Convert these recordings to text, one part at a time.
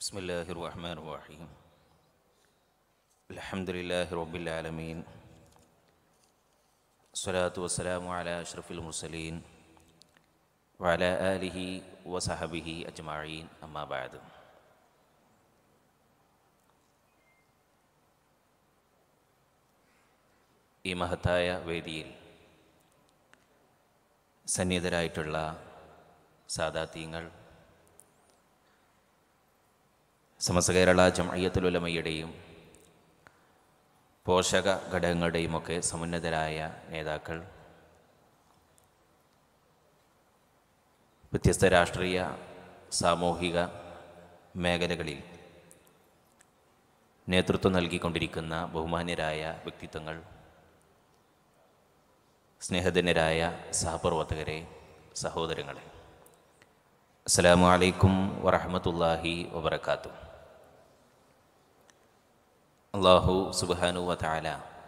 بسم الله الرحمن الرحيم الحمد لله رب العالمين الصلاة والسلام على أشرف المرسلين وعلى آله وصحبه أجمعين أما بعد ഈ മഹത്തായ വേദിയിൽ സന്നിഹിതരായിട്ടുള്ള സാദാത്യങ്ങൾ സമസ്ത കേരള ജമയത്തുലുലമയുടെയും പോഷക ഘടകങ്ങളുടെയും ഒക്കെ സമുന്നതരായ നേതാക്കൾ വ്യത്യസ്ത രാഷ്ട്രീയ സാമൂഹിക മേഖലകളിൽ നേതൃത്വം നൽകിക്കൊണ്ടിരിക്കുന്ന ബഹുമാന്യരായ വ്യക്തിത്വങ്ങൾ സ്നേഹധന്യരായ സഹപ്രവർത്തകരെ സഹോദരങ്ങളെ അസ്സലാമു അലൈക്കും വറഹമത്തല്ലാഹി വബർക്കാത്തു അള്ളാഹു സുബാനു വതാല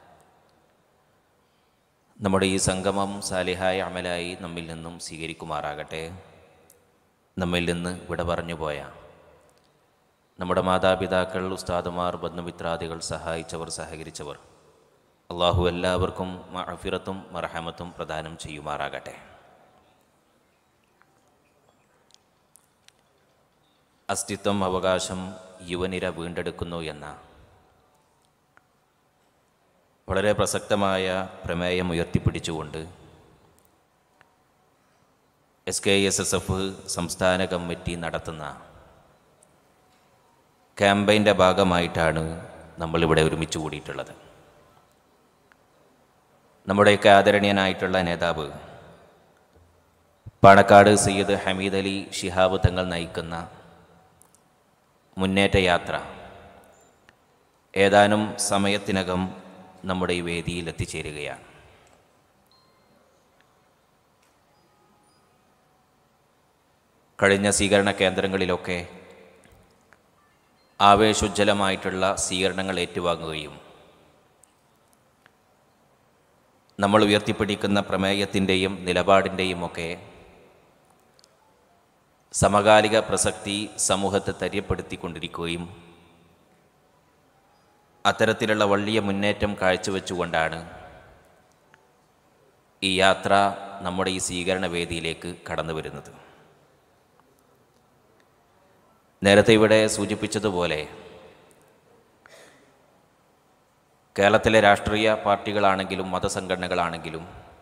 നമ്മുടെ ഈ സംഗമം സാലിഹായ അമലായി നമ്മിൽ നിന്നും സ്വീകരിക്കുമാറാകട്ടെ നമ്മിൽ നിന്ന് വിട പറഞ്ഞു പോയ നമ്മുടെ മാതാപിതാക്കൾ ഉസ്താദുമാർ ബന്ധുമിത്രാദികൾ സഹായിച്ചവർ സഹകരിച്ചവർ അള്ളാഹു എല്ലാവർക്കും മഅഫിറത്തും മറഹമത്തും പ്രദാനം ചെയ്യുമാറാകട്ടെ അസ്തിത്വം അവകാശം യുവനിര വീണ്ടെടുക്കുന്നു എന്ന വളരെ പ്രസക്തമായ പ്രമേയം ഉയർത്തിപ്പിടിച്ചുകൊണ്ട് S K S S F സംസ്ഥാന കമ്മിറ്റി നടത്തുന്ന ക്യാമ്പയിൻ്റെ ഭാഗമായിട്ടാണ് നമ്മളിവിടെ ഒരുമിച്ച് കൂടിയിട്ടുള്ളത് നമ്മുടെയൊക്കെ ആദരണീയനായിട്ടുള്ള നേതാവ് പാണക്കാട് സയ്യിദ് ഹമീദ് അലി ഷിഹാബ് തങ്ങൾ നയിക്കുന്ന മുന്നേറ്റ യാത്ര ഏതാനും സമയത്തിനകം നമ്മുടെ ഈ വേദിയിൽ എത്തിച്ചേരുകയാണ് കഴിഞ്ഞ സ്വീകരണ കേന്ദ്രങ്ങളിലൊക്കെ ആവേശോജ്ജലമായിട്ടുള്ള സ്വീകരണങ്ങൾ ഏറ്റുവാങ്ങുകയും നമ്മൾ ഉയർത്തിപ്പിടിക്കുന്ന പ്രമേയത്തിൻ്റെയും നിലപാടിൻ്റെയും ഒക്കെ സമകാലിക പ്രസക്തി സമൂഹത്തെ തര്യപ്പെടുത്തിക്കൊണ്ടിരിക്കുകയും അത്തരത്തിലുള്ള വലിയ മുന്നേറ്റം കാഴ്ചവെച്ചുകൊണ്ടാണ് ഈ യാത്ര നമ്മുടെ ഈ സ്വീകരണ വേദിയിലേക്ക് കടന്നു വരുന്നത് നേരത്തെ ഇവിടെ സൂചിപ്പിച്ചതുപോലെ കേരളത്തിലെ രാഷ്ട്രീയ പാർട്ടികളാണെങ്കിലും മതസംഘടനകളാണെങ്കിലും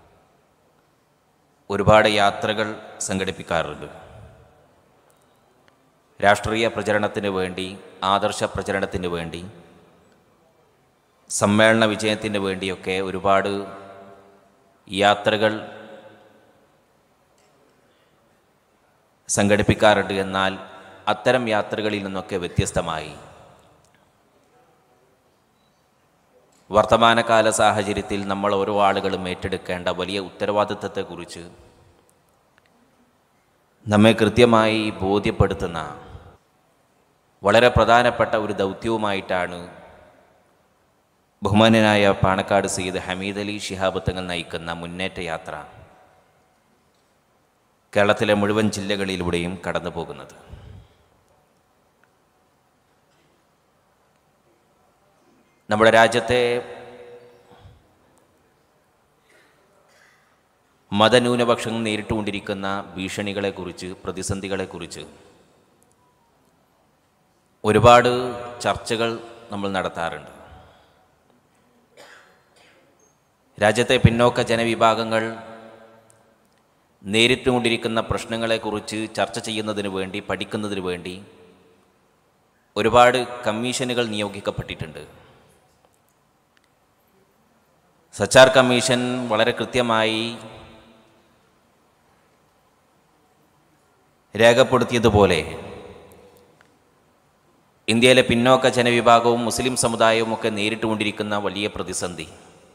ഒരുപാട് യാത്രകൾ സംഘടിപ്പിക്കാറുണ്ട് രാഷ്ട്രീയ പ്രചരണത്തിന് വേണ്ടി ആദർശ പ്രചരണത്തിന് വേണ്ടി സമ്മേളന വിജയത്തിന് വേണ്ടിയൊക്കെ ഒരുപാട് യാത്രകൾ സംഘടിപ്പിക്കാറുണ്ട് എന്നാൽ അത്തരം യാത്രകളിൽ നിന്നൊക്കെ വ്യത്യസ്തമായി വർത്തമാനകാല സാഹചര്യത്തിൽ നമ്മൾ ഓരോ ആളുകളും ഏറ്റെടുക്കേണ്ട വലിയ ഉത്തരവാദിത്തത്തെക്കുറിച്ച് നമ്മെ കൃത്യമായി ബോധ്യപ്പെടുത്തുന്ന വളരെ പ്രധാനപ്പെട്ട ഒരു ദൗത്യവുമായിട്ടാണ് ബഹുമാനനായ പാണക്കാട് സയ്യിദ് ഹമീദ് അലി ശിഹാബ് തങ്ങൾ നയിക്കുന്ന മുന്നേറ്റ യാത്ര കേരളത്തിലെ മുഴുവൻ ജില്ലകളിലൂടെയും കടന്നു പോകുന്നത് നമ്മുടെ രാജ്യത്തെ മതന്യൂനപക്ഷങ്ങൾ നേരിട്ടുകൊണ്ടിരിക്കുന്ന ഭീഷണികളെക്കുറിച്ച് പ്രതിസന്ധികളെക്കുറിച്ച് ഒരുപാട് ചർച്ചകൾ നമ്മൾ നടത്താറുണ്ട് രാജ്യത്തെ പിന്നോക്ക ജനവിഭാഗങ്ങൾ നേരിട്ടുകൊണ്ടിരിക്കുന്ന പ്രശ്നങ്ങളെക്കുറിച്ച് ചർച്ച ചെയ്യുന്നതിന് വേണ്ടി പഠിക്കുന്നതിന് വേണ്ടി ഒരുപാട് കമ്മീഷനുകൾ നിയോഗിക്കപ്പെട്ടിട്ടുണ്ട് സച്ചാർ കമ്മീഷൻ വളരെ കൃത്യമായി രേഖപ്പെടുത്തിയതുപോലെ ഇന്ത്യയിലെ പിന്നോക്ക ജനവിഭാഗവും മുസ്ലിം സമുദായവും ഒക്കെ നേരിട്ടുകൊണ്ടിരിക്കുന്ന വലിയ പ്രതിസന്ധി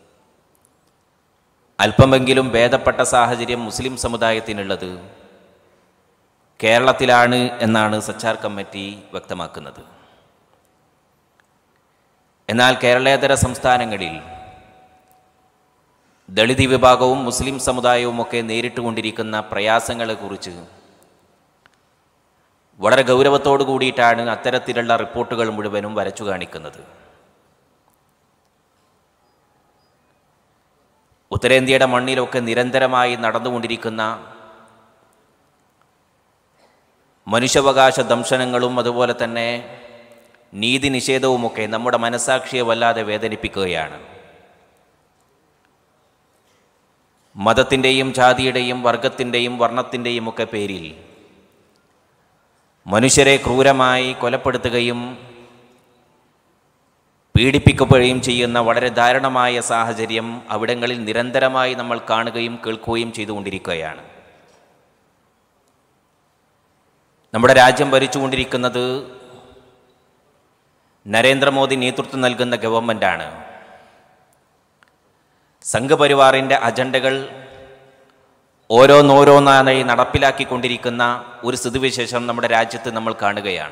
അല്പമെങ്കിലും ഭേദപ്പെട്ട സാഹചര്യം മുസ്ലിം സമുദായത്തിനുള്ളത് കേരളത്തിലാണ് എന്നാണ് സച്ചാർ കമ്മിറ്റി വ്യക്തമാക്കുന്നത് എന്നാൽ കേരളേതര സംസ്ഥാനങ്ങളിൽ ദളിത് വിഭാഗവും മുസ്ലിം സമുദായവും ഒക്കെ നേരിട്ടുകൊണ്ടിരിക്കുന്ന പ്രയാസങ്ങളെക്കുറിച്ച് വളരെ ഗൗരവത്തോടു കൂടിയിട്ടാണ് അത്തരത്തിലുള്ള റിപ്പോർട്ടുകൾ മുഴുവനും വരച്ചു കാണിക്കുന്നത് ഉത്തരേന്ത്യയുടെ മണ്ണിലൊക്കെ നിരന്തരമായി നടന്നുകൊണ്ടിരിക്കുന്ന മനുഷ്യാവകാശ ദംശനങ്ങളും അതുപോലെ തന്നെ നീതി നിഷേധവുമൊക്കെ നമ്മുടെ മനസാക്ഷിയെ വല്ലാതെ വേദനിപ്പിക്കുകയാണ് മതത്തിൻ്റെയും ജാതിയുടെയും വർഗത്തിൻ്റെയും വർണ്ണത്തിൻ്റെയും ഒക്കെ പേരിൽ മനുഷ്യരെ ക്രൂരമായി കൊലപ്പെടുത്തുകയും പീഡിപ്പിക്കപ്പെടുകയും ചെയ്യുന്ന വളരെ ദാരുണമായ സാഹചര്യം അവിടങ്ങളിൽ നിരന്തരമായി നമ്മൾ കാണുകയും കേൾക്കുകയും ചെയ്തുകൊണ്ടിരിക്കുകയാണ് നമ്മുടെ രാജ്യം ഭരിച്ചുകൊണ്ടിരിക്കുന്നത് നരേന്ദ്രമോദി നേതൃത്വം നൽകുന്ന ഗവൺമെൻറ്റാണ് സംഘപരിവാറിൻ്റെ അജണ്ടകൾ ഓരോന്നോരോന്നായി നടപ്പിലാക്കിക്കൊണ്ടിരിക്കുന്ന ഒരു സ്ഥിതിവിശേഷം നമ്മുടെ രാജ്യത്ത് നമ്മൾ കാണുകയാണ്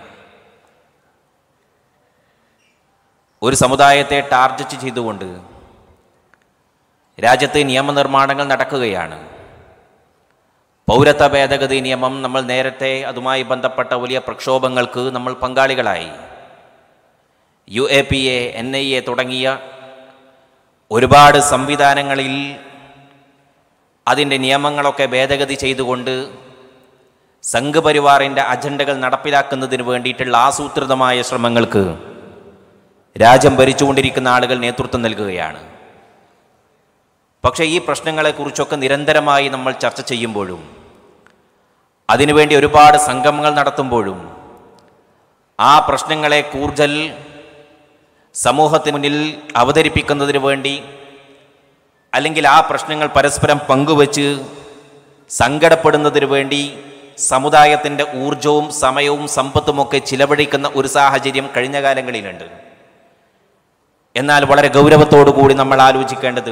ഒരു സമുദായത്തെ ടാർഗറ്റ് ചെയ്തുകൊണ്ട് രാജ്യത്ത് നിയമനിർമ്മാണങ്ങൾ നടക്കുകയാണ് പൗരത്വ ഭേദഗതി നിയമം നമ്മൾ നേരത്തെ അതുമായി ബന്ധപ്പെട്ട വലിയ പ്രക്ഷോഭങ്ങൾക്ക് നമ്മൾ പങ്കാളികളായി U A P A N I A തുടങ്ങിയ ഒരുപാട് സംവിധാനങ്ങളിൽ അതിൻ്റെ നിയമങ്ങളൊക്കെ ഭേദഗതി ചെയ്തുകൊണ്ട് സംഘപരിവാറിൻ്റെ അജണ്ടകൾ നടപ്പിലാക്കുന്നതിന് വേണ്ടിയിട്ടുള്ള ആസൂത്രിതമായ ശ്രമങ്ങൾക്ക് രാജ്യം ഭരിച്ചുകൊണ്ടിരിക്കുന്ന ആളുകൾ നേതൃത്വം നൽകുകയാണ് പക്ഷേ ഈ പ്രശ്നങ്ങളെക്കുറിച്ചൊക്കെ നിരന്തരമായി നമ്മൾ ചർച്ച ചെയ്യുമ്പോഴും അതിനുവേണ്ടി ഒരുപാട് സംഗമങ്ങൾ നടത്തുമ്പോഴും ആ പ്രശ്നങ്ങളെ കൂടുതൽ സമൂഹത്തിന് മുന്നിൽ അവതരിപ്പിക്കുന്നതിന് വേണ്ടി അല്ലെങ്കിൽ ആ പ്രശ്നങ്ങൾ പരസ്പരം പങ്കുവച്ച് സങ്കടപ്പെടുന്നതിന് വേണ്ടി സമുദായത്തിൻ്റെ ഊർജവും സമയവും സമ്പത്തുമൊക്കെ ചിലവഴിക്കുന്ന ഒരു സാഹചര്യം കഴിഞ്ഞ കാലങ്ങളിലുണ്ട് എന്നാൽ വളരെ ഗൗരവത്തോടു കൂടി നമ്മൾ ആലോചിക്കേണ്ടത്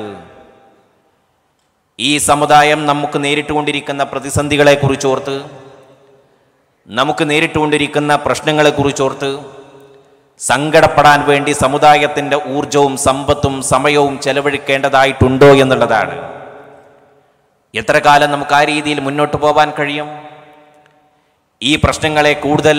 ഈ സമുദായം നമുക്ക് നേരിട്ടുകൊണ്ടിരിക്കുന്ന പ്രതിസന്ധികളെക്കുറിച്ചോർത്ത് നമുക്ക് നേരിട്ടുകൊണ്ടിരിക്കുന്ന പ്രശ്നങ്ങളെക്കുറിച്ചോർത്ത് സങ്കടപ്പെടാൻ വേണ്ടി സമുദായത്തിൻ്റെ ഊർജവും സമ്പത്തും സമയവും ചെലവഴിക്കേണ്ടതായിട്ടുണ്ടോ എന്നുള്ളതാണ് എത്ര കാലം നമുക്ക് ആ രീതിയിൽ മുന്നോട്ട് പോകാൻ കഴിയും ഈ പ്രശ്നങ്ങളെ കൂടുതൽ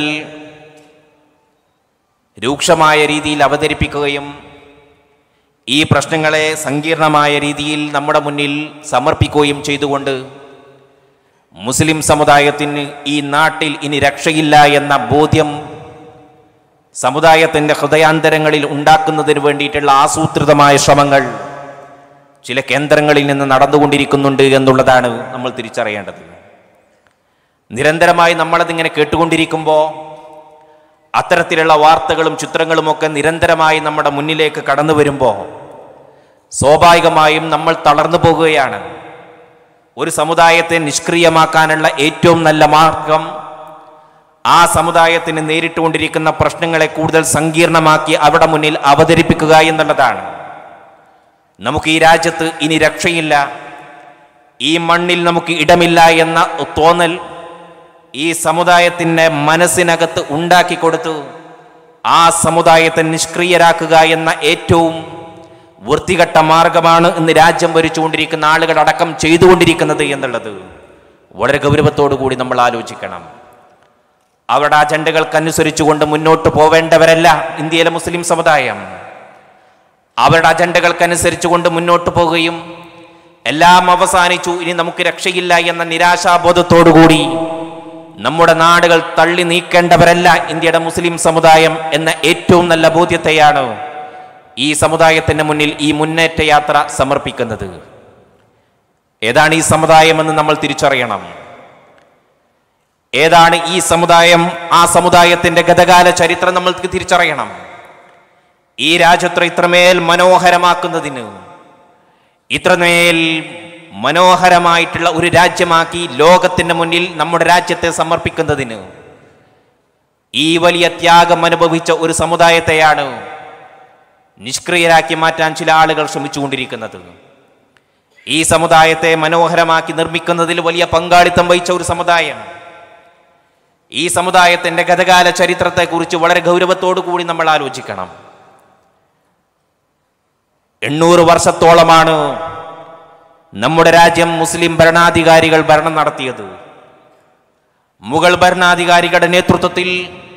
രൂക്ഷമായ രീതിയിൽ അവതരിപ്പിക്കുകയും ഈ പ്രശ്നങ്ങളെ സങ്കീർണമായ രീതിയിൽ നമ്മുടെ മുന്നിൽ സമർപ്പിക്കുകയും ചെയ്തുകൊണ്ട് മുസ്ലിം സമുദായത്തിന് ഈ നാട്ടിൽ ഇനി രക്ഷയില്ല എന്ന ബോധ്യം സമുദായത്തിൻ്റെ ഹൃദയാന്തരങ്ങളിൽ ഉണ്ടാക്കുന്നതിന് വേണ്ടിയിട്ടുള്ള ആസൂത്രിതമായ ശ്രമങ്ങൾ ചില കേന്ദ്രങ്ങളിൽ നിന്ന് നടന്നുകൊണ്ടിരിക്കുന്നുണ്ട് എന്നുള്ളതാണ് നമ്മൾ തിരിച്ചറിയേണ്ടത് നിരന്തരമായി നമ്മളതിങ്ങനെ കേട്ടുകൊണ്ടിരിക്കുമ്പോൾ അത്തരത്തിലുള്ള വാർത്തകളും ചിത്രങ്ങളുമൊക്കെ നിരന്തരമായി നമ്മുടെ മുന്നിലേക്ക് കടന്നു വരുമ്പോൾ സ്വാഭാവികമായും നമ്മൾ തളർന്നു പോകുകയാണ് ഒരു സമുദായത്തെ നിഷ്ക്രിയമാക്കാനുള്ള ഏറ്റവും നല്ല മാർഗം ആ സമുദായത്തിന് നേരിട്ടുകൊണ്ടിരിക്കുന്ന പ്രശ്നങ്ങളെ കൂടുതൽ സങ്കീർണമാക്കി അവിടെ മുന്നിൽ അവതരിപ്പിക്കുക എന്നുള്ളതാണ് നമുക്ക് ഈ രാജ്യത്ത് ഇനി രക്ഷയില്ല ഈ മണ്ണിൽ നമുക്ക് ഇടമില്ല എന്ന തോന്നൽ ഈ സമുദായത്തിൻ്റെ മനസ്സിനകത്ത് ഉണ്ടാക്കി കൊടുത്തു ആ സമുദായത്തെ നിഷ്ക്രിയരാക്കുക എന്ന ഏറ്റവും വൃത്തികെട്ട മാർഗമാണ് ഇന്ന് രാജ്യം ഭരിച്ചുകൊണ്ടിരിക്കുന്ന ആളുകൾ അടക്കം ചെയ്തുകൊണ്ടിരിക്കുന്നത് എന്നുള്ളത് വളരെ ഗൗരവത്തോടു കൂടി നമ്മൾ ആലോചിക്കണം അവരുടെ അജണ്ടകൾക്കനുസരിച്ചുകൊണ്ട് മുന്നോട്ട് പോവേണ്ടവരല്ല ഇന്ത്യയിലെ മുസ്ലിം സമുദായം അവരുടെ അജണ്ടകൾക്കനുസരിച്ചുകൊണ്ട് മുന്നോട്ട് പോകുകയും എല്ലാം അവസാനിച്ചു ഇനി നമുക്ക് രക്ഷയില്ല എന്ന നിരാശാബോധത്തോടുകൂടി നമ്മുടെ നാടുകൾ തള്ളി നീക്കേണ്ടവരല്ല ഇന്ത്യയുടെ മുസ്ലിം സമുദായം എന്ന ഏറ്റവും നല്ല ബോധ്യത്തെയാണ് ഈ സമുദായത്തിന് മുന്നിൽ ഈ മുന്നേറ്റ യാത്ര സമർപ്പിക്കുന്നത് ഏതാണ് ഈ സമുദായമെന്ന് നമ്മൾ തിരിച്ചറിയണം ഏതാണ് ഈ സമുദായം ആ സമുദായത്തിന്റെ ഗതകാല ചരിത്രം നമ്മൾക്ക് തിരിച്ചറിയണം ഈ രാജ്യത്ര ഇത്രമേൽ മനോഹരമാക്കുന്നതിന് ഇത്രമേൽ മനോഹരമായിട്ടുള്ള ഒരു രാജ്യമാക്കി ലോകത്തിന്റെ മുന്നിൽ നമ്മുടെ രാജ്യത്തെ സമർപ്പിക്കുന്നതിന് ഈ വലിയ ത്യാഗം അനുഭവിച്ച ഒരു സമുദായത്തെയാണ് നിഷ്ക്രിയരാക്കി മാറ്റാൻ ചില ആളുകൾ ശ്രമിച്ചുകൊണ്ടിരിക്കുന്നത് ഈ സമുദായത്തെ മനോഹരമാക്കി നിർമ്മിക്കുന്നതിൽ വലിയ പങ്കാളിത്തം വഹിച്ച ഒരു സമുദായം ഈ സമുദായത്തിന്റെ ഗതകാല ചരിത്രത്തെക്കുറിച്ച് വളരെ ഗൗരവത്തോടു കൂടി നമ്മൾ ആലോചിക്കണം എണ്ണൂറ് വർഷത്തോളമാണ് നമ്മുടെ രാജ്യം മുസ്ലിം ഭരണാധികാരികൾ ഭരണം നടത്തിയത് മുഗൾ ഭരണാധികാരികളുടെ നേതൃത്വത്തിൽ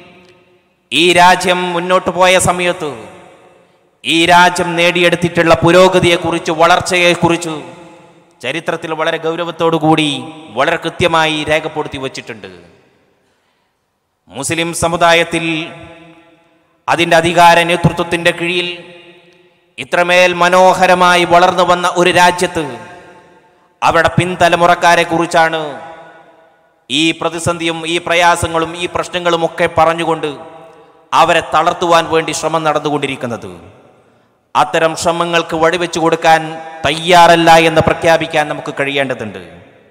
ഈ രാജ്യം മുന്നോട്ട് പോയ സമയത്ത് ഈ രാജ്യം നേടിയെടുത്തിട്ടുള്ള പുരോഗതിയെക്കുറിച്ച് വളർച്ചയെക്കുറിച്ച് ചരിത്രത്തിൽ വളരെ ഗൗരവത്തോടു കൂടി വളരെ കൃത്യമായി രേഖപ്പെടുത്തി വച്ചിട്ടുണ്ട് മുസ്ലിം സമുദായത്തിൽ അതിൻ്റെ അധികാര നേതൃത്വത്തിൻ്റെ കീഴിൽ ഇത്രമേൽ മനോഹരമായി വളർന്നു വന്ന ഒരു രാജ്യത്ത് അവരുടെ പിൻതലമുറക്കാരെ കുറിച്ചാണ് ഈ പ്രതിസന്ധിയും ഈ പ്രയാസങ്ങളും ഈ പ്രശ്നങ്ങളും ഒക്കെ പറഞ്ഞുകൊണ്ട് അവരെ തളർത്തുവാൻ വേണ്ടി ശ്രമം നടന്നുകൊണ്ടിരിക്കുന്നത് അത്തരം ശ്രമങ്ങൾക്ക് വഴിവെച്ചു കൊടുക്കാൻ തയ്യാറല്ല എന്ന് പ്രഖ്യാപിക്കാൻ നമുക്ക് കഴിയേണ്ടതുണ്ട്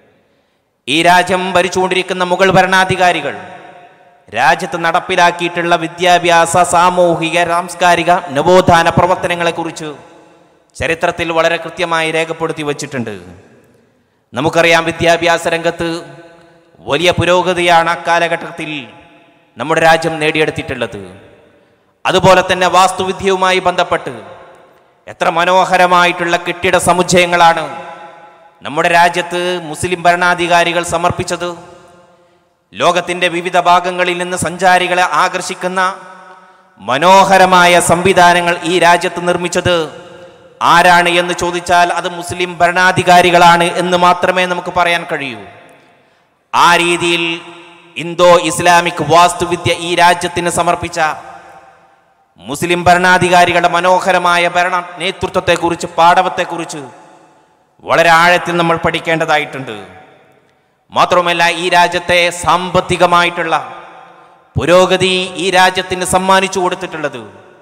ഈ രാജ്യം ഭരിച്ചുകൊണ്ടിരിക്കുന്ന മുഗൾ ഭരണാധികാരികൾ രാജ്യത്ത് നടപ്പിലാക്കിയിട്ടുള്ള വിദ്യാഭ്യാസ സാമൂഹിക സാംസ്കാരിക നവോത്ഥാന പ്രവർത്തനങ്ങളെക്കുറിച്ച് ചരിത്രത്തിൽ വളരെ കൃത്യമായി രേഖപ്പെടുത്തി വച്ചിട്ടുണ്ട് നമുക്കറിയാം വിദ്യാഭ്യാസ രംഗത്ത് വലിയ പുരോഗതിയാണ് അക്കാലഘട്ടത്തിൽ നമ്മുടെ രാജ്യം നേടിയെടുത്തിട്ടുള്ളത് അതുപോലെ തന്നെ വാസ്തുവിദ്യയുമായി ബന്ധപ്പെട്ട് എത്ര മനോഹരമായിട്ടുള്ള കെട്ടിട സമുച്ചയങ്ങളാണ് നമ്മുടെ രാജ്യത്ത് മുസ്ലിം ഭരണാധികാരികൾ സമർപ്പിച്ചത് ലോകത്തിൻ്റെ വിവിധ ഭാഗങ്ങളിൽ നിന്ന് സഞ്ചാരികളെ ആകർഷിക്കുന്ന മനോഹരമായ സംവിധാനങ്ങൾ ഈ രാജ്യത്ത് നിർമ്മിച്ചത് ആരാണ് എന്ന് ചോദിച്ചാൽ അത് മുസ്ലിം ഭരണാധികാരികളാണ് എന്ന് മാത്രമേ നമുക്ക് പറയാൻ കഴിയൂ ആ രീതിയിൽ ഇന്തോ ഇസ്ലാമിക് വാസ്തുവിദ്യ ഈ രാജ്യത്തിന് സമർപ്പിച്ച മുസ്ലിം ഭരണാധികാരികളുടെ മനോഹരമായ ഭരണ നേതൃത്വത്തെക്കുറിച്ച് പാഠവത്തെക്കുറിച്ച് വളരെ ആഴത്തിൽ നമ്മൾ പഠിക്കേണ്ടതായിട്ടുണ്ട് മാത്രമല്ല ഈ രാജ്യത്തെ സാമ്പത്തികമായിട്ടുള്ള പുരോഗതി ഈ രാജ്യത്തിന് സമ്മാനിച്ചു കൊടുത്തിട്ടുള്ളത്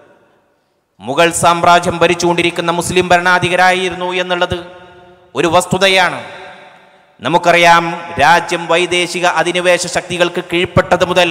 മുഗൾ സാമ്രാജ്യം ഭരിച്ചുകൊണ്ടിരിക്കുന്ന മുസ്ലിം ഭരണാധികരായിരുന്നു എന്നുള്ളത് ഒരു വസ്തുതയാണ് നമുക്കറിയാം രാജ്യം വൈദേശിക അധിനിവേശ ശക്തികൾക്ക് കീഴ്പ്പെട്ടത് മുതൽ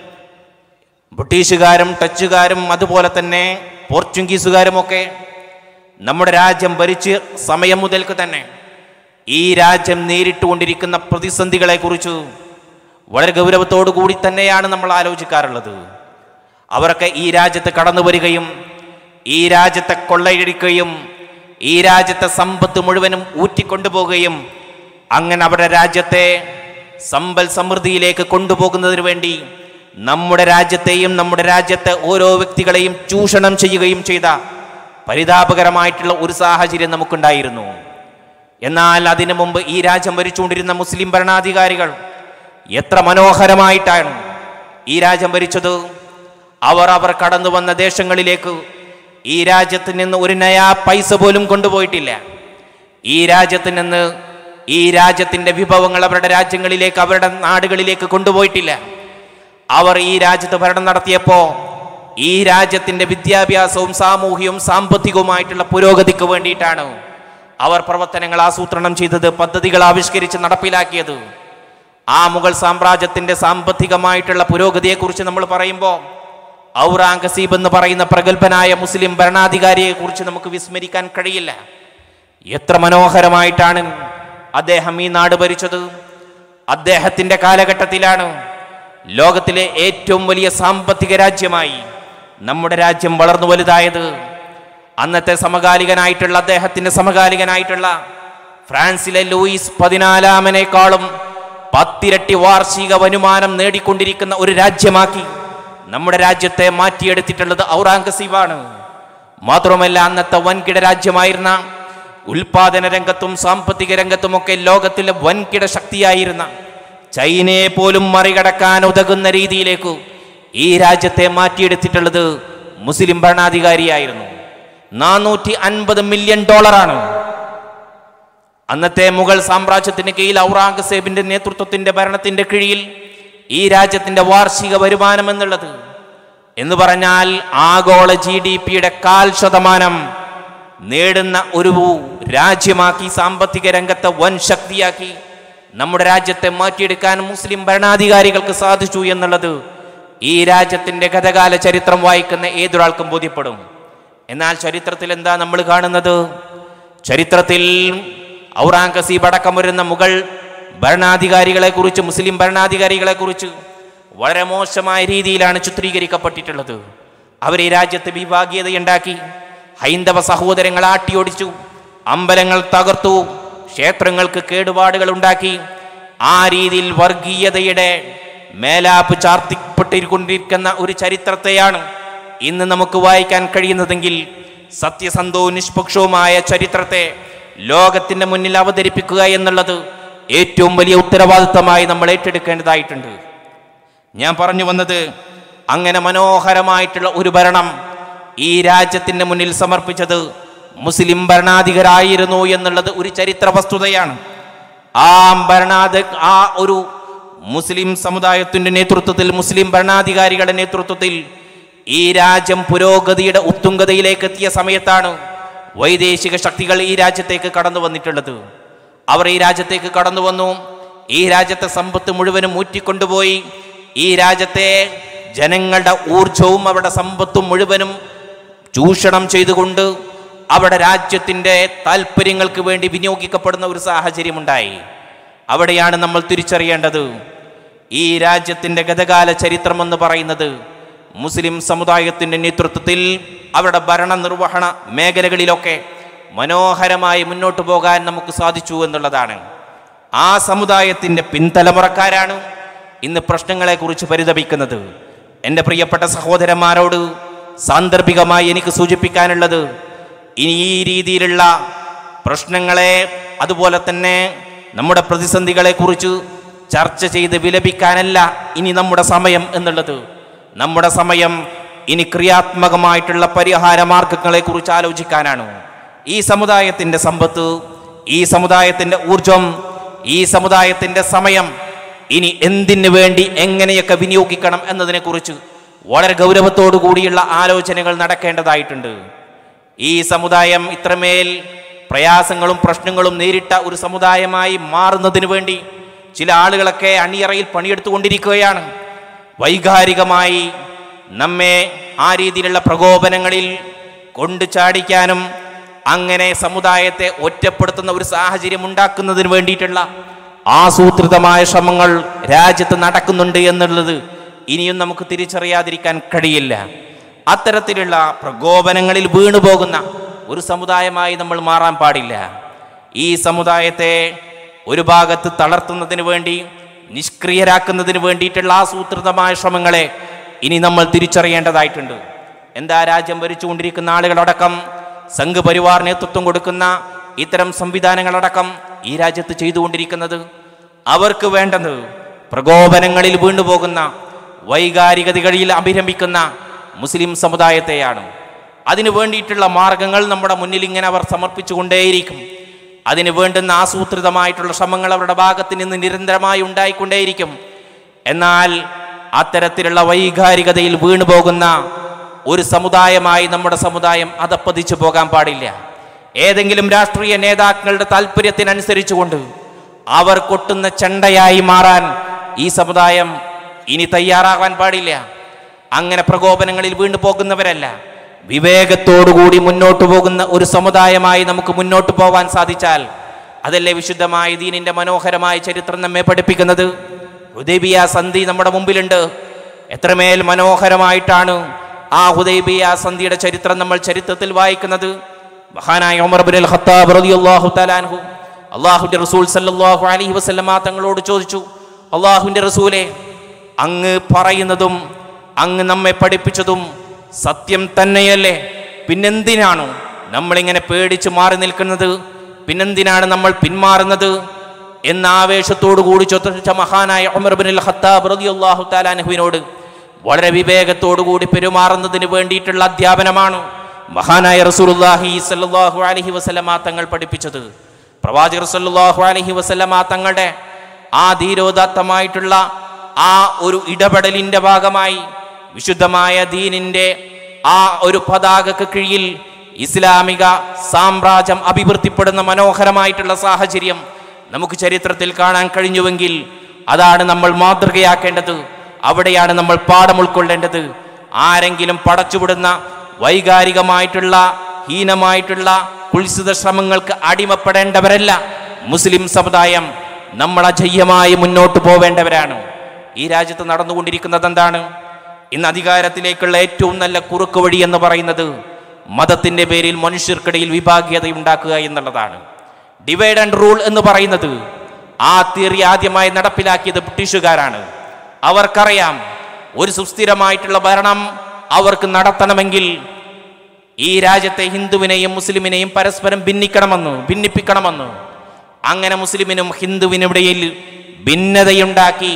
ബ്രിട്ടീഷുകാരും ടച്ചുകാരും അതുപോലെ തന്നെ പോർച്ചുഗീസുകാരുമൊക്കെ നമ്മുടെ രാജ്യം ഭരിച്ച് സമയം മുതൽക്ക് തന്നെ ഈ രാജ്യം നേരിട്ടുകൊണ്ടിരിക്കുന്ന പ്രതിസന്ധികളെക്കുറിച്ച് വളരെ ഗൗരവത്തോടു കൂടി തന്നെയാണ് നമ്മൾ ആലോചിക്കാറുള്ളത് അവരൊക്കെ ഈ രാജ്യത്ത് കടന്നു വരികയും ഈ രാജ്യത്തെ കൊള്ളയടിക്കുകയും ഈ രാജ്യത്തെ സമ്പത്ത് മുഴുവനും ഊറ്റിക്കൊണ്ടുപോകുകയും അങ്ങനെ അവരുടെ രാജ്യത്തെ സമ്പൽ സമൃദ്ധിയിലേക്ക് കൊണ്ടുപോകുന്നതിന് വേണ്ടി നമ്മുടെ രാജ്യത്തെയും നമ്മുടെ രാജ്യത്തെ ഓരോ വ്യക്തികളെയും ചൂഷണം ചെയ്യുകയും ചെയ്ത പരിതാപകരമായിട്ടുള്ള ഒരു സാഹചര്യം നമുക്കുണ്ടായിരുന്നു എന്നാൽ അതിനു മുമ്പ് ഈ രാജ്യം ഭരിച്ചുകൊണ്ടിരുന്ന മുസ്ലിം ഭരണാധികാരികൾ എത്ര മനോഹരമായിട്ടാണ് ഈ രാജ്യം ഭരിച്ചത് അവർ അവർ കടന്നു വന്ന ദേശങ്ങളിലേക്ക് ഈ രാജ്യത്ത് നിന്ന് ഒരു നയാ പൈസ പോലും കൊണ്ടുപോയിട്ടില്ല ഈ രാജ്യത്ത് നിന്ന് ഈ രാജ്യത്തിൻ്റെ വിഭവങ്ങൾ അവരുടെ രാജ്യങ്ങളിലേക്ക് അവരുടെ നാടുകളിലേക്ക് കൊണ്ടുപോയിട്ടില്ല അവർ ഈ രാജ്യത്ത് ഭരണം നടത്തിയപ്പോൾ ഈ രാജ്യത്തിൻ്റെ വിദ്യാഭ്യാസവും സാമൂഹികവും സാമ്പത്തികവുമായിട്ടുള്ള പുരോഗതിക്ക് വേണ്ടിയിട്ടാണ് അവർ പ്രവർത്തനങ്ങൾ ആസൂത്രണം ചെയ്തത് പദ്ധതികൾ ആവിഷ്കരിച്ച് നടപ്പിലാക്കിയത് ആ മുഗൾ സാമ്രാജ്യത്തിൻ്റെ സാമ്പത്തികമായിട്ടുള്ള പുരോഗതിയെക്കുറിച്ച് നമ്മൾ പറയുമ്പോൾ ഔറാംഗസീബ് എന്ന് പറയുന്ന പ്രഗത്ഭനായ മുസ്ലിം ഭരണാധികാരിയെക്കുറിച്ച് നമുക്ക് വിസ്മരിക്കാൻ കഴിയില്ല എത്ര മനോഹരമായിട്ടാണ് അദ്ദേഹം ഈ നാട് ഭരിച്ചത് അദ്ദേഹത്തിൻ്റെ കാലഘട്ടത്തിലാണ് ലോകത്തിലെ ഏറ്റവും വലിയ സാമ്പത്തിക രാജ്യമായി നമ്മുടെ രാജ്യം വളർന്നു വലുതായത് അന്നത്തെ സമകാലികനായിട്ടുള്ള അദ്ദേഹത്തിന്റെ സമകാലികനായിട്ടുള്ള ഫ്രാൻസിലെ ലൂയിസ് പതിനാലാമനേക്കാളും പത്തിരട്ടി വാർഷിക വരുമാനം നേടിക്കൊണ്ടിരിക്കുന്ന ഒരു രാജ്യമാക്കി നമ്മുടെ രാജ്യത്തെ മാറ്റിയെടുത്തിട്ടുള്ളത് ഔറാംഗസീബാണ് മാത്രമല്ല അന്നത്തെ വൻകിട രാജ്യമായിരുന്ന ഉൽപാദന രംഗത്തും സാമ്പത്തിക രംഗത്തുമൊക്കെ ലോകത്തിലെ വൻകിട ശക്തിയായിരുന്ന ചൈനയെ പോലും മറികടക്കാൻ ഉതകുന്ന രീതിയിലേക്ക് ഈ രാജ്യത്തെ മാറ്റിയെടുത്തിട്ടുള്ളത് മുസ്ലിം ഭരണാധികാരിയായിരുന്നു നാനൂറ്റി അൻപത് മില്യൺ ഡോളറാണ് അന്നത്തെ മുഗൾ സാമ്രാജ്യത്തിന് കീഴിൽ ഔറാംഗസേബിന്റെ നേതൃത്വത്തിന്റെ ഭരണത്തിന്റെ കീഴിൽ ഈ രാജ്യത്തിന്റെ വാർഷിക വരുമാനം എന്നുള്ളത് എന്ന് പറഞ്ഞാൽ ആഗോള ജി ഡി പിയുടെ കാൽ ശതമാനം നേടുന്ന ഒരു രാജ്യമാക്കി സാമ്പത്തിക രംഗത്തെ വൻ ശക്തിയാക്കി നമ്മുടെ രാജ്യത്തെ മാറ്റിയെടുക്കാൻ മുസ്ലിം ഭരണാധികാരികൾക്ക് സാധിച്ചു എന്നുള്ളത് ഈ രാജ്യത്തിന്റെ ഗതകാല ചരിത്രം വായിക്കുന്ന ഏതൊരാൾക്കും ബോധ്യപ്പെടും എന്നാൽ ചരിത്രത്തിൽ എന്താ നമ്മൾ കാണുന്നത് ചരിത്രത്തിൽ ഔറാംഗസീബ് അടക്കം വരുന്ന മുഗൾ ഭരണാധികാരികളെ കുറിച്ച് മുസ്ലിം ഭരണാധികാരികളെ കുറിച്ച് വളരെ മോശമായ രീതിയിലാണ് ചിത്രീകരിക്കപ്പെട്ടിട്ടുള്ളത് അവർ ഈ രാജ്യത്ത് വിഭാഗീയതയുണ്ടാക്കി ഹൈന്ദവ സഹോദരങ്ങൾ ആട്ടിയോടിച്ചു അമ്പലങ്ങൾ തകർത്തു ക്ഷേത്രങ്ങൾക്ക് കേടുപാടുകൾ ഉണ്ടാക്കി ആ രീതിയിൽ വർഗീയതയുടെ മേലാപ്പ് ചാർത്തിപ്പെട്ടിരിക്കൊണ്ടിരിക്കുന്ന ഒരു ചരിത്രത്തെയാണ് ഇന്ന് നമുക്ക് വായിക്കാൻ കഴിയുന്നതെങ്കിൽ സത്യസന്ധവും നിഷ്പക്ഷവുമായ ചരിത്രത്തെ ലോകത്തിന്റെ മുന്നിൽ അവതരിപ്പിക്കുക എന്നുള്ളത് ഏറ്റവും വലിയ ഉത്തരവാദിത്തമായി നമ്മൾ ഏറ്റെടുക്കേണ്ടതായിട്ടുണ്ട് ഞാൻ പറഞ്ഞു വന്നത് അങ്ങനെ മനോഹരമായിട്ടുള്ള ഒരു ഭരണം ഈ രാജ്യത്തിന്റെ മുന്നിൽ സമർപ്പിച്ചത് മുസ്ലിം ഭരണാധികരായിരുന്നു എന്നുള്ളത് ഒരു ചരിത്ര വസ്തുതയാണ് ആ ഭരണാധി ആ ഒരു മുസ്ലിം സമുദായത്തിന്റെ നേതൃത്വത്തിൽ മുസ്ലിം ഭരണാധികാരികളുടെ നേതൃത്വത്തിൽ ഈ രാജ്യം പുരോഗതിയുടെ ഉത്തുംഗതയിലേക്ക് എത്തിയ സമയത്താണ് വൈദേശിക ശക്തികൾ ഈ രാജ്യത്തേക്ക് കടന്നു വന്നിട്ടുള്ളത് അവർ ഈ രാജ്യത്തേക്ക് കടന്നു വന്നു ഈ രാജ്യത്തെ സമ്പത്ത് മുഴുവനും ഊറ്റിക്കൊണ്ടുപോയി ഈ രാജ്യത്തെ ജനങ്ങളുടെ ഊർജവും അവരുടെ സമ്പത്തും മുഴുവനും ചൂഷണം ചെയ്തുകൊണ്ട് അവിടെ രാജ്യത്തിൻ്റെ താല്പര്യങ്ങൾക്ക് വേണ്ടി വിനിയോഗിക്കപ്പെടുന്ന ഒരു സാഹചര്യമുണ്ടായി അവിടെയാണ് നമ്മൾ തിരിച്ചറിയേണ്ടത് ഈ രാജ്യത്തിൻ്റെ ഗതകാല ചരിത്രം എന്ന് പറയുന്നത് മുസ്ലിം സമുദായത്തിൻ്റെ നേതൃത്വത്തിൽ അവരുടെ ഭരണ നിർവഹണ മേഖലകളിലൊക്കെ മനോഹരമായി മുന്നോട്ട് പോകാൻ നമുക്ക് സാധിച്ചു എന്നുള്ളതാണ് ആ സമുദായത്തിൻ്റെ പിൻതലമുറക്കാരാണ് ഇന്ന് പ്രശ്നങ്ങളെക്കുറിച്ച് പരിതപിക്കുന്നത് എൻ്റെ പ്രിയപ്പെട്ട സഹോദരന്മാരോട് സാന്ദർഭികമായി എനിക്ക് സൂചിപ്പിക്കാനുള്ളത് ഇനി ഈ രീതിയിലുള്ള പ്രശ്നങ്ങളെ അതുപോലെ തന്നെ നമ്മുടെ പ്രതിസന്ധികളെക്കുറിച്ച് ചർച്ച ചെയ്ത് വിലപിക്കാനല്ല ഇനി നമ്മുടെ സമയം എന്നുള്ളത് നമ്മുടെ സമയം ഇനി ക്രിയാത്മകമായിട്ടുള്ള പരിഹാര മാർഗങ്ങളെക്കുറിച്ച് ആലോചിക്കാനാണ് ഈ സമുദായത്തിൻ്റെ സമ്പത്ത് ഈ സമുദായത്തിൻ്റെ ഊർജം ഈ സമുദായത്തിൻ്റെ സമയം ഇനി എന്തിനു വേണ്ടി എങ്ങനെയൊക്കെ വിനിയോഗിക്കണം എന്നതിനെക്കുറിച്ച് വളരെ ഗൗരവത്തോടു കൂടിയുള്ള ആലോചനകൾ നടക്കേണ്ടതായിട്ടുണ്ട് ഈ സമുദായം ഇത്രമേൽ പ്രയാസങ്ങളും പ്രശ്നങ്ങളും നേരിട്ട ഒരു സമുദായമായി മാറുന്നതിന് വേണ്ടി ചില ആളുകളൊക്കെ അണിയറയിൽ പണിയെടുത്തുകൊണ്ടിരിക്കുകയാണ് വൈകാരികമായി നമ്മെ ആ രീതിയിലുള്ള പ്രകോപനങ്ങളിൽ കൊണ്ടു ചാടിക്കാനും അങ്ങനെ സമുദായത്തെ ഒറ്റപ്പെടുത്തുന്ന ഒരു സാഹചര്യം ഉണ്ടാക്കുന്നതിന് വേണ്ടിയിട്ടുള്ള ആസൂത്രിതമായ ശ്രമങ്ങൾ രാജ്യത്ത് നടക്കുന്നുണ്ട് എന്നുള്ളത് ഇനിയും നമുക്ക് തിരിച്ചറിയാതിരിക്കാൻ കഴിയില്ല അത്തരത്തിലുള്ള പ്രകോപനങ്ങളിൽ വീണുപോകുന്ന ഒരു സമുദായമായി നമ്മൾ മാറാൻ പാടില്ല ഈ സമുദായത്തെ ഒരു ഭാഗത്ത് തളർത്തുന്നതിന് വേണ്ടി നിഷ്ക്രിയരാക്കുന്നതിന് വേണ്ടിയിട്ടുള്ള ആസൂത്രിതമായ ശ്രമങ്ങളെ ഇനി നമ്മൾ തിരിച്ചറിയേണ്ടതായിട്ടുണ്ട് എന്താ രാജ്യം ഭരിച്ചുകൊണ്ടിരിക്കുന്ന ആളുകളടക്കം സംഘ് പരിവാർ നേതൃത്വം കൊടുക്കുന്ന ഇത്തരം സംവിധാനങ്ങളടക്കം ഈ രാജ്യത്ത് ചെയ്തുകൊണ്ടിരിക്കുന്നത് അവർക്ക് വേണ്ടത് പ്രകോപനങ്ങളിൽ വീണ്ടുപോകുന്ന വൈകാരികതകളിൽ അഭിരമിക്കുന്ന മുസ്ലിം സമുദായത്തെയാണ് അതിനു വേണ്ടിയിട്ടുള്ള മാർഗങ്ങൾ നമ്മുടെ മുന്നിൽ ഇങ്ങനെ അവർ സമർപ്പിച്ചുകൊണ്ടേയിരിക്കും അതിന് വേണ്ടുന്ന ആസൂത്രിതമായിട്ടുള്ള ശ്രമങ്ങൾ അവരുടെ ഭാഗത്ത് നിന്ന് നിരന്തരമായി ഉണ്ടായിക്കൊണ്ടേയിരിക്കും എന്നാൽ അത്തരത്തിലുള്ള വൈകാരികതയിൽ വീണുപോകുന്ന ഒരു സമുദായമായി നമ്മുടെ സമുദായം അതപ്പതിച്ചു പോകാൻ പാടില്ല ഏതെങ്കിലും രാഷ്ട്രീയ നേതാക്കളുടെ താല്പര്യത്തിനനുസരിച്ചുകൊണ്ട് അവർ കൊട്ടുന്ന ചെണ്ടയായി മാറാൻ ഈ സമുദായം ഇനി തയ്യാറാകാൻ പാടില്ല അങ്ങനെ പ്രകോപനങ്ങളിൽ വീണ്ടു പോകുന്നവരല്ല വിവേകത്തോടുകൂടി മുന്നോട്ട് പോകുന്ന ഒരു സമുദായമായി നമുക്ക് മുന്നോട്ട് പോകാൻ സാധിച്ചാൽ അതല്ലേ വിശുദ്ധമായ ദീനിന്റെ മനോഹരമായ ചരിത്രം നമ്മെ പഠിപ്പിക്കുന്നത് ഹുദൈബിയ സന്ധി നമ്മുടെ മുമ്പിലുണ്ട് എത്രമേൽ മനോഹരമായിട്ടാണ് ആ ഹുദൈബിയ സന്ധിയുടെ ചരിത്രം നമ്മൾ ചരിത്രത്തിൽ വായിക്കുന്നത് മഹാനായ ഉമർ ബിൻ ഖത്താബ് റളിയല്ലാഹു തആലാൻഹു അള്ളാഹുവിന്റെ റസൂൽ സല്ലല്ലാഹു അലൈഹി വസല്ലമ തങ്ങളോട് ചോദിച്ചു അള്ളാഹുവിന്റെ റസൂലെ അങ്ങ് പറയുന്നതും അങ്ങ് നമ്മെ പഠിപ്പിച്ചതും സത്യം തന്നെയല്ലേ പിന്നെന്തിനാണോ നമ്മളിങ്ങനെ പേടിച്ച് മാറി നിൽക്കുന്നത് പിന്നെന്തിനാണ് നമ്മൾ പിന്മാറുന്നത് എന്ന ആവേശത്തോടു കൂടി ചോദിച്ച മഹാനായ ഉമർ ബിൻ ഖത്താബ് റളിയല്ലാഹു തആലാൻഹുവിനോട് വളരെ വിവേകത്തോടു കൂടി പെരുമാറുന്നതിന് വേണ്ടിയിട്ടുള്ള അധ്യാപനമാണ് മഹാനായ റസൂലുള്ളാഹി സല്ലല്ലാഹു അലൈഹി വസല്ലമ തങ്ങൾ പഠിപ്പിച്ചത് പ്രവാചകർ സല്ലല്ലാഹു അലൈഹി വസല്ലമ തങ്ങളുടെ ആ ധീരോദാത്തമായിട്ടുള്ള ആ ഒരു ഇടപെടലിന്റെ ഭാഗമായി വിശുദ്ധമായ ദീനിന്റെ ആ ഒരു പതാകക്ക് കീഴിൽ ഇസ്ലാമിക സാമ്രാജ്യം അഭിവൃദ്ധിപ്പെടുന്ന മനോഹരമായിട്ടുള്ള സാഹചര്യം നമുക്ക് ചരിത്രത്തിൽ കാണാൻ കഴിഞ്ഞുവെങ്കിൽ അതാണ് നമ്മൾ മാതൃകയാക്കേണ്ടത് അവിടെയാണ് നമ്മൾ പാഠം ഉൾക്കൊള്ളേണ്ടത് ആരെങ്കിലും പടച്ചുവിടുന്ന വൈകാരികമായിട്ടുള്ള ഹീനമായിട്ടുള്ള കുൽസിത ശ്രമങ്ങൾക്ക് അടിമപ്പെടേണ്ടവരല്ല മുസ്ലിം സമുദായം നമ്മൾ അജയ്യമായി മുന്നോട്ട് പോവേണ്ടവരാണ് ഈ രാജ്യത്ത് നടന്നുകൊണ്ടിരിക്കുന്നത് എന്താണ് ഇന്ന് അധികാരത്തിലേക്കുള്ള ഏറ്റവും നല്ല കുറുക്ക് വഴി എന്ന് പറയുന്നത് മതത്തിന്റെ പേരിൽ മനുഷ്യർക്കിടയിൽ വിഭാഗീയത ഉണ്ടാക്കുക എന്നുള്ളതാണ് ഡിവൈഡ് ആൻഡ് റൂൾ എന്ന് പറയുന്നത് ആ തിയറി ആദ്യമായി നടപ്പിലാക്കിയത് ബ്രിട്ടീഷുകാരാണ് അവർക്കറിയാം ഒരു സുസ്ഥിരമായിട്ടുള്ള ഭരണം അവർക്ക് നടത്തണമെങ്കിൽ ഈ രാജ്യത്തെ ഹിന്ദുവിനെയും മുസ്ലിമിനെയും പരസ്പരം ഭിന്നിക്കണമെന്ന് ഭിന്നിപ്പിക്കണമെന്ന് അങ്ങനെ മുസ്ലിമിനും ഹിന്ദുവിനും ഇടയിൽ ഭിന്നതയുണ്ടാക്കി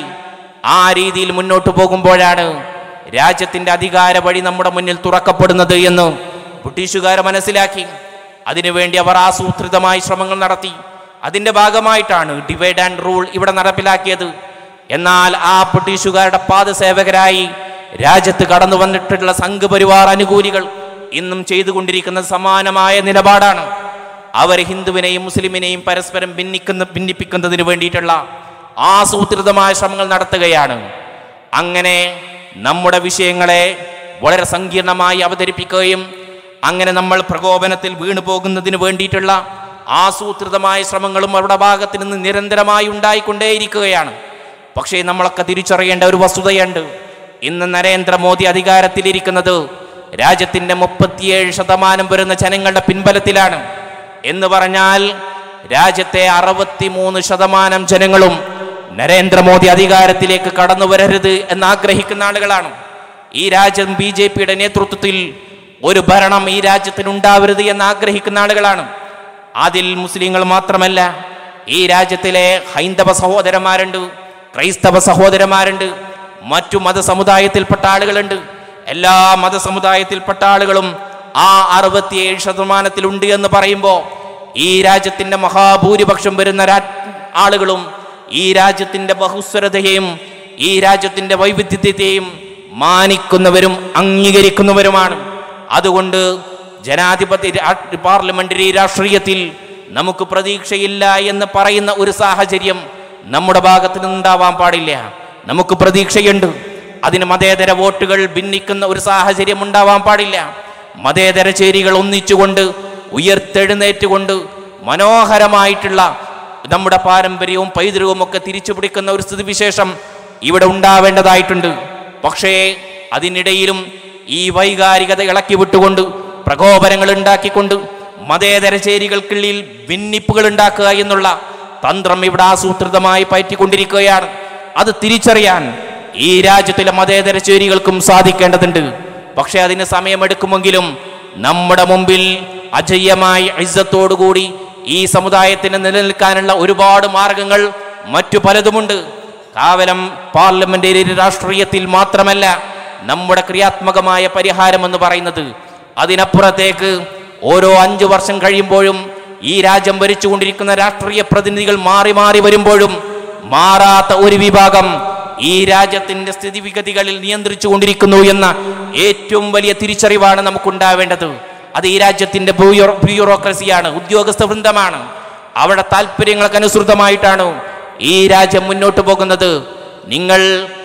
ആ രീതിയിൽ മുന്നോട്ട് പോകുമ്പോഴാണ് രാജ്യത്തിന്റെ അധികാര വഴി നമ്മുടെ മുന്നിൽ തുറക്കപ്പെടുന്നത് എന്ന് ബ്രിട്ടീഷുകാർ മനസ്സിലാക്കി അതിനുവേണ്ടി അവർ ആസൂത്രിതമായി ശ്രമങ്ങൾ നടത്തി അതിന്റെ ഭാഗമായിട്ടാണ് ഡിവൈഡ് ആൻഡ് റൂൾ ഇവിടെ നടപ്പിലാക്കിയത് എന്നാൽ ആ ബ്രിട്ടീഷുകാരുടെ പാദസേവകരായി രാജ്യത്ത് കടന്നു വന്നിട്ടുള്ള സംഘപരിവാർ അനുകൂലികൾ ഇന്നും ചെയ്തുകൊണ്ടിരിക്കുന്ന സമാനമായ നിലപാടാണ് അവർ ഹിന്ദുവിനെയും മുസ്ലിമിനെയും പരസ്പരം ഭിന്നിക്കുന്ന ഭിന്നിപ്പിക്കുന്നതിന് വേണ്ടിയിട്ടുള്ള ആസൂത്രിതമായ ശ്രമങ്ങൾ നടത്തുകയാണ് അങ്ങനെ നമ്മുടെ വിഷയങ്ങളെ വളരെ സങ്കീർണമായി അവതരിപ്പിക്കുകയും അങ്ങനെ നമ്മൾ പ്രകോപനത്തിൽ വീണു പോകുന്നതിന് വേണ്ടിയിട്ടുള്ള ആസൂത്രിതമായ ശ്രമങ്ങളും അവരുടെ ഭാഗത്ത് നിന്ന് നിരന്തരമായി ഉണ്ടായിക്കൊണ്ടേയിരിക്കുകയാണ് പക്ഷേ നമ്മളൊക്കെ തിരിച്ചറിയേണ്ട ഒരു വസ്തുതയുണ്ട് ഇന്ന് നരേന്ദ്രമോദി അധികാരത്തിലിരിക്കുന്നത് രാജ്യത്തിന്റെ മുപ്പത്തിയേഴ് ശതമാനം വരുന്ന ജനങ്ങളുടെ പിൻബലത്തിലാണ് എന്ന് പറഞ്ഞാൽ രാജ്യത്തെ അറുപത്തിമൂന്ന് ശതമാനം ജനങ്ങളും നരേന്ദ്രമോദി അധികാരത്തിലേക്ക് കടന്നു വരരുത് എന്ന് ആഗ്രഹിക്കുന്ന ആളുകളാണ് ഈ രാജ്യം ബി ജെ പിയുടെ നേതൃത്വത്തിൽ ഒരു ഭരണം ഈ രാജ്യത്തിന് ഉണ്ടാവരുത് എന്ന് ആഗ്രഹിക്കുന്ന ആളുകളാണ് അതിൽ മുസ്ലിങ്ങൾ മാത്രമല്ല ഈ രാജ്യത്തിലെ ഹൈന്ദവ സഹോദരന്മാരുണ്ട് ക്രൈസ്തവ സഹോദരന്മാരുണ്ട് മറ്റു മതസമുദായത്തിൽപ്പെട്ട ആളുകളുണ്ട് എല്ലാ മതസമുദായത്തിൽപ്പെട്ട ആളുകളും ആ അറുപത്തിയേഴ് ശതമാനത്തിലുണ്ട് എന്ന് പറയുമ്പോൾ ഈ രാജ്യത്തിന്റെ മഹാഭൂരിപക്ഷം വരുന്ന രാ- ആളുകളും ഈ രാജ്യത്തിന്റെ ബഹുസ്വരതയെയും ഈ രാജ്യത്തിന്റെ വൈവിധ്യത്തെയും മാനിക്കുന്നവരും അംഗീകരിക്കുന്നവരുമാണ് അതുകൊണ്ട് ജനാധിപത്യ രാ- പാർലമെന്ററി രാഷ്ട്രീയത്തിൽ നമുക്ക് പ്രതീക്ഷയില്ല എന്ന് പറയുന്ന ഒരു സാഹചര്യം നമ്മുടെ ഭാഗത്ത് നിന്നുണ്ടാവാൻ പാടില്ല നമുക്ക് പ്രതീക്ഷയുണ്ട് അതിന് മതേതര വോട്ടുകൾ ഭിന്നിക്കുന്ന ഒരു സാഹചര്യം ഉണ്ടാവാൻ പാടില്ല മതേതര ചേരികൾ ഒന്നിച്ചുകൊണ്ട് ഉയർത്തെഴുന്നേറ്റുകൊണ്ട് മനോഹരമായിട്ടുള്ള നമ്മുടെ പാരമ്പര്യവും പൈതൃകവും ഒക്കെ തിരിച്ചു പിടിക്കുന്ന ഒരു സ്ഥിതിവിശേഷം ഇവിടെ ഉണ്ടാവേണ്ടതായിട്ടുണ്ട് പക്ഷേ അതിനിടയിലും ഈ വൈകാരികത ഇളക്കി വിട്ടുകൊണ്ട് പ്രകോപനങ്ങൾ ഉണ്ടാക്കിക്കൊണ്ട് മതേതര ചേരികൾക്കുള്ളിൽ ഭിന്നിപ്പുകൾ ഉണ്ടാക്കുക എന്നുള്ള തന്ത്രം ഇവിടെ ആസൂത്രിതമായി പയറ്റിക്കൊണ്ടിരിക്കുകയാണ് അത് തിരിച്ചറിയാൻ ഈ രാജ്യത്തിലെ മതേതര ചേരികൾക്കും സാധിക്കേണ്ടതുണ്ട് പക്ഷെ അതിന് സമയമെടുക്കുമെങ്കിലും നമ്മുടെ മുമ്പിൽ അജയ്യമായ ഇസ്സത്തോടുകൂടി ഈ സമുദായത്തിന് നിലനിൽക്കാനുള്ള ഒരുപാട് മാർഗങ്ങൾ മറ്റു പലതുമുണ്ട് കാവലം പാർലമെന്ററി രാഷ്ട്രീയത്തിൽ മാത്രമല്ല നമ്മുടെ ക്രിയാത്മകമായ പരിഹാരം എന്ന് പറയുന്നത് അതിനപ്പുറത്തേക്ക് ഓരോ അഞ്ചു വർഷം കഴിയുമ്പോഴും ഈ രാജ്യം ഭരിച്ചുകൊണ്ടിരിക്കുന്ന രാഷ്ട്രീയ പ്രതിനിധികൾ മാറി മാറി വരുമ്പോഴും മാറാത്ത ഒരു വിഭാഗം ഈ രാജ്യത്തിന്റെ സ്ഥിതിവിഗതികളിൽ നിയന്ത്രിച്ചു കൊണ്ടിരിക്കുന്നു എന്ന ഏറ്റവും വലിയ തിരിച്ചറിവാണ് നമുക്കുണ്ടാവേണ്ടത് അത് ഈ രാജ്യത്തിന്റെ ബ്യൂറോ ബ്യൂറോക്രസിയാണ് ഉദ്യോഗസ്ഥ വൃന്ദമാണ് അവിടെ താല്പര്യങ്ങൾക്ക് അനുസൃതമായിട്ടാണ് ഈ രാജ്യം മുന്നോട്ട് പോകുന്നത് നിങ്ങൾ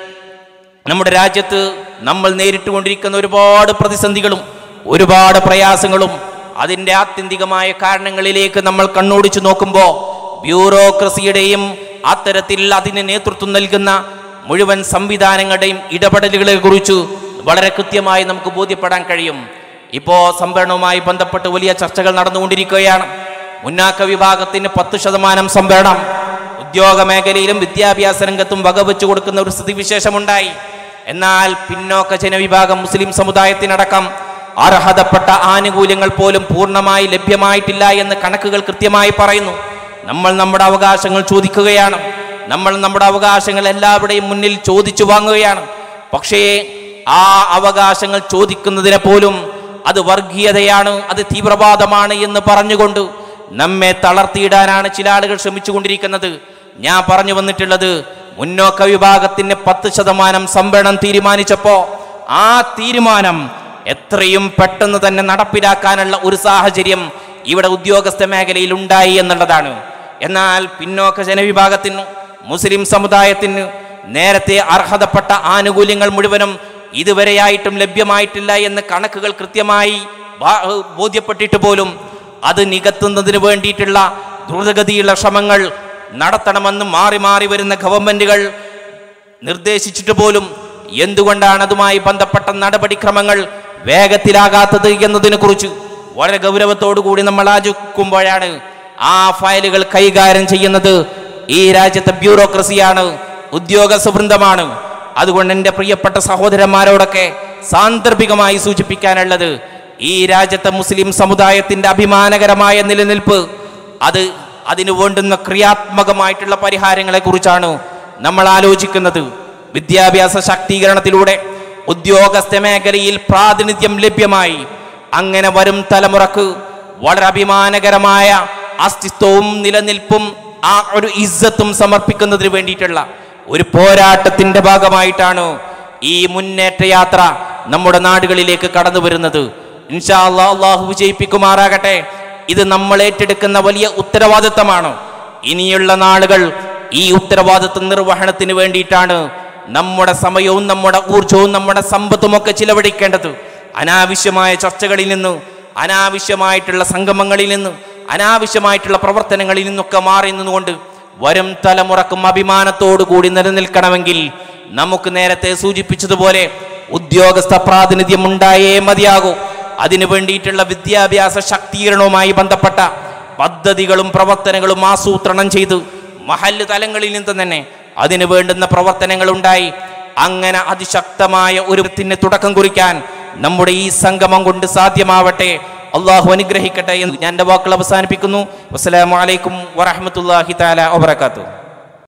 നമ്മുടെ രാജ്യത്ത് നമ്മൾ നേരിട്ടുകൊണ്ടിരിക്കുന്ന ഒരുപാട് പ്രതിസന്ധികളും ഒരുപാട് പ്രയാസങ്ങളും അതിൻ്റെ ആത്യന്തികമായ കാരണങ്ങളിലേക്ക് നമ്മൾ കണ്ണോടിച്ചു നോക്കുമ്പോൾ ബ്യൂറോക്രസിയുടെയും അത്തരത്തിൽ അതിന് നേതൃത്വം നൽകുന്ന മുഴുവൻ സംവിധാനങ്ങളുടെയും ഇടപെടലുകളെ കുറിച്ച് വളരെ കൃത്യമായി നമുക്ക് ബോധ്യപ്പെടാൻ കഴിയും ഇപ്പോൾ സംവരണവുമായി ബന്ധപ്പെട്ട് വലിയ ചർച്ചകൾ നടന്നുകൊണ്ടിരിക്കുകയാണ് മുന്നാക്ക വിഭാഗത്തിന് പത്ത് ശതമാനം സംവരണം ഉദ്യോഗ മേഖലയിലും വിദ്യാഭ്യാസ രംഗത്തും വകവെച്ചു കൊടുക്കുന്ന ഒരു സ്ഥിതിവിശേഷമുണ്ടായി എന്നാൽ പിന്നോക്ക ജനവിഭാഗം മുസ്ലിം സമുദായത്തിനടക്കം അർഹതപ്പെട്ട ആനുകൂല്യങ്ങൾ പോലും പൂർണ്ണമായി ലഭ്യമായിട്ടില്ല എന്ന് കണക്കുകൾ കൃത്യമായി പറയുന്നു നമ്മൾ നമ്മുടെ അവകാശങ്ങൾ ചോദിക്കുകയാണ് നമ്മൾ നമ്മുടെ അവകാശങ്ങൾ എല്ലാവരുടെയും മുന്നിൽ ചോദിച്ചു വാങ്ങുകയാണ് പക്ഷേ ആ അവകാശങ്ങൾ ചോദിക്കുന്നതിനെ പോലും അത് വർഗീയതയാണ് അത് തീവ്രവാദമാണ് എന്ന് പറഞ്ഞുകൊണ്ട് നമ്മെ തളർത്തിയിടാനാണ് ചില ആളുകൾ ശ്രമിച്ചുകൊണ്ടിരിക്കുന്നത് ഞാൻ പറഞ്ഞു വന്നിട്ടുള്ളത് മുന്നോക്ക വിഭാഗത്തിന് പത്ത് ശതമാനം സംവരണം തീരുമാനിച്ചപ്പോ ആ തീരുമാനം എത്രയും പെട്ടെന്ന് തന്നെ നടപ്പിലാക്കാനുള്ള ഒരു സാഹചര്യം ഇവിടെ ഉദ്യോഗസ്ഥ മേഖലയിൽ ഉണ്ടായി എന്നുള്ളതാണ് എന്നാൽ പിന്നോക്ക ജനവിഭാഗത്തിന് മുസ്ലിം സമുദായത്തിന് നേരത്തെ അർഹതപ്പെട്ട ആനുകൂല്യങ്ങൾ മുഴുവനും ഇതുവരെയായിട്ടും ലഭ്യമായിട്ടില്ല എന്ന് കണക്കുകൾ കൃത്യമായി ബാ- ബോധ്യപ്പെട്ടിട്ട് പോലും അത് നികത്തുന്നതിന് വേണ്ടിയിട്ടുള്ള ദ്രുതഗതിയുള്ള ശ്രമങ്ങൾ നടത്തണമെന്ന് മാറി മാറി വരുന്ന ഗവൺമെന്റുകൾ നിർദ്ദേശിച്ചിട്ട് പോലും എന്തുകൊണ്ടാണ് അതുമായി ബന്ധപ്പെട്ട നടപടിക്രമങ്ങൾ വേഗത്തിലാകാത്തത് എന്നതിനെ കുറിച്ച് വളരെ ഗൗരവത്തോടു കൂടി നമ്മൾ ആചരിക്കുമ്പോഴാണ് ആ ഫയലുകൾ കൈകാര്യം ചെയ്യുന്നത് ഈ രാജ്യത്തെ ബ്യൂറോക്രസിയാണ് ഉദ്യോഗസ്ഥ വൃന്ദമാണ് അതുകൊണ്ട് എൻ്റെ പ്രിയപ്പെട്ട സഹോദരന്മാരോടൊക്കെ സാന്ദർഭികമായി സൂചിപ്പിക്കാനുള്ളത് ഈ രാജ്യത്തെ മുസ്ലിം സമുദായത്തിന്റെ അഭിമാനകരമായ നിലനിൽപ്പ് അത് അതിനു വേണ്ടുന്ന ക്രിയാത്മകമായിട്ടുള്ള പരിഹാരങ്ങളെ കുറിച്ചാണ് നമ്മൾ ആലോചിക്കുന്നത് വിദ്യാഭ്യാസ ശാക്തീകരണത്തിലൂടെ ഉദ്യോഗസ്ഥ മേഖലയിൽ പ്രാതിനിധ്യം ലഭ്യമായി അങ്ങനെ വരും തലമുറക്ക് വളരെ അഭിമാനകരമായ അസ്തിത്വവും നിലനിൽപ്പും ആ ഒരു ഇസ്സത്തും സമർപ്പിക്കുന്നതിന് വേണ്ടിയിട്ടുള്ള ഒരു പോരാട്ടത്തിന്റെ ഭാഗമായിട്ടാണ് ഈ മുന്നേറ്റ യാത്ര നമ്മുടെ നാടുകളിലേക്ക് കടന്നു വരുന്നത് ഇൻഷാ അല്ലാ അള്ളാഹു വിജയിപ്പിക്കുമാറാകട്ടെ ഇത് നമ്മൾ ഏറ്റെടുക്കുന്ന വലിയ ഉത്തരവാദിത്തമാണ് ഇനിയുള്ള നാളുകൾ ഈ ഉത്തരവാദിത്വ നിർവഹണത്തിന് വേണ്ടിയിട്ടാണ് നമ്മുടെ സമയവും നമ്മുടെ ഊർജവും നമ്മുടെ സമ്പത്തും ഒക്കെ ചിലവഴിക്കേണ്ടത് അനാവശ്യമായ ചർച്ചകളിൽ നിന്ന് അനാവശ്യമായിട്ടുള്ള സംഗമങ്ങളിൽ നിന്ന് അനാവശ്യമായിട്ടുള്ള പ്രവർത്തനങ്ങളിൽ നിന്നൊക്കെ മാറി നിന്നുകൊണ്ട് വരും തലമുറക്കും അഭിമാനത്തോടു കൂടി നിലനിൽക്കണമെങ്കിൽ നമുക്ക് നേരത്തെ സൂചിപ്പിച്ചതുപോലെ ഉദ്യോഗസ്ഥ പ്രാതിനിധ്യം ഉണ്ടായേ മതിയാകൂ അതിനു വേണ്ടിയിട്ടുള്ള വിദ്യാഭ്യാസ ശാക്തീകരണവുമായി ബന്ധപ്പെട്ട പദ്ധതികളും പ്രവർത്തനങ്ങളും ആസൂത്രണം ചെയ്ത് മഹല്ല് തലങ്ങളിൽ നിന്ന് തന്നെ അതിനു വേണ്ടുന്ന പ്രവർത്തനങ്ങൾ ഉണ്ടായി അങ്ങനെ അതിശക്തമായ ഒരു ത്തിന് തുടക്കം കുറിക്കാൻ നമ്മുടെ ഈ സംഗമം കൊണ്ട് സാധ്യമാവട്ടെ അള്ളാഹു അനുഗ്രഹിക്കട്ടെ എന്ന് ഞാൻ എൻ്റെ വാക്കുകൾ അവസാനിപ്പിക്കുന്നു വസ്സലാമലൈക്കും വറഹമത്തല്ലാഹി താല വബർക്കാത്തു